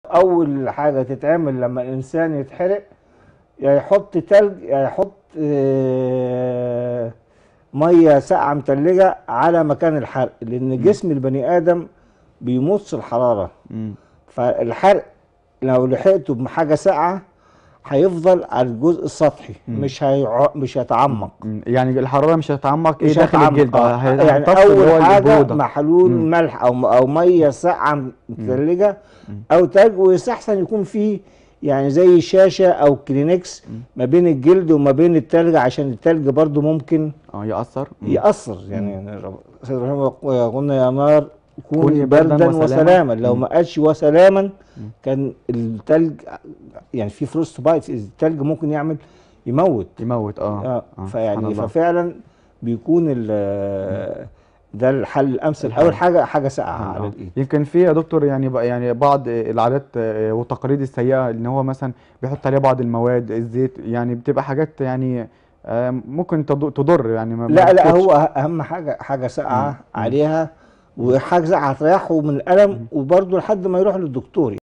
اول حاجه تتعمل لما الانسان يتحرق يا يحط تلج يا يحط آه، ميه ساقعه متلجه على مكان الحرق لان جسم البني ادم بيمص الحراره مم. فالحرق لو لحقته بحاجه ساقعه هيفضل على الجزء السطحي مم. مش هيع... مش هيتعمق مم. يعني الحراره مش هتتعمق ايه مش داخل هيتعمق. الجلد آه. هي- يعني هتمتص اللي هو اول حاجه البروده محلول مم. ملح او او ميه ساقعه متلجه مم. او تلج ويستحسن يكون فيه يعني زي شاشه او كلينكس مم. ما بين الجلد وما بين التلج عشان التلج برضو ممكن اه ياثر مم. يأثر يعني رب- سيد رحمه الله قلنا يا نار كوني كوني بردا بردا وسلاما. وسلاما لو مم. ما قالش وسلاما مم. كان التلج يعني في فروست بايت التلج ممكن يعمل يموت يموت اه, اه سبحان فيعني الله. ففعلا بيكون ال- ده الحل الامثل الحل. اول حاجه حاجه ساقعه آه. على الايد يمكن في يا دكتور يعني بقى يعني بعض العادات آه، والتقاليد السيئه ان هو مثلا بيحط عليها بعض المواد الزيت يعني بتبقى حاجات يعني آه، ممكن تض- تضر يعني ما ما لا لا بتفوتش. هو اهم حاجه حاجه ساقعه مم. عليها وحاجه ساقعه هتريحه من الالم وبرده لحد ما يروح للدكتور